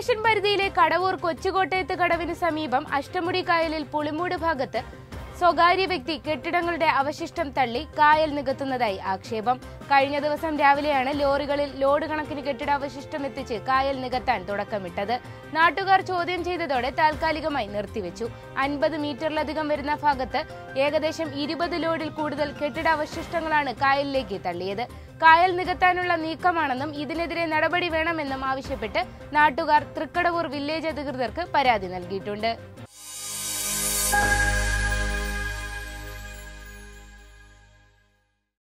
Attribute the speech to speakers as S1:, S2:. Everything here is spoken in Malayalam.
S1: സ്റ്റേഷൻ പരിധിയിലെ കടവൂർ കൊച്ചുകോട്ടയത്ത് കടവിന് സമീപം അഷ്ടമുടി കായലിൽ പുളിമൂട് ഭാഗത്ത് സ്വകാര്യ വ്യക്തി കെട്ടിടങ്ങളുടെ അവശിഷ്ടം തള്ളി കായൽ നികത്തുന്നതായി ആക്ഷേപം കഴിഞ്ഞ ദിവസം രാവിലെയാണ് ലോറികളിൽ ലോഡ് കണക്കിന് കെട്ടിടാവശിഷ്ടം എത്തിച്ച് കായൽ നികത്താൻ തുടക്കമിട്ടത് നാട്ടുകാർ ചോദ്യം ചെയ്തതോടെ താൽക്കാലികമായി നിർത്തിവെച്ചു അൻപത് മീറ്ററിലധികം വരുന്ന ഭാഗത്ത് ഏകദേശം ഇരുപത് ലോഡിൽ കൂടുതൽ കെട്ടിടാവശിഷ്ടങ്ങളാണ് കായലിലേക്ക് തള്ളിയത് കായൽ നികത്താനുള്ള നീക്കമാണെന്നും ഇതിനെതിരെ നടപടി വേണമെന്നും ആവശ്യപ്പെട്ട് നാട്ടുകാർ തൃക്കടവൂർ വില്ലേജ് അധികൃതർക്ക് പരാതി നൽകിയിട്ടുണ്ട്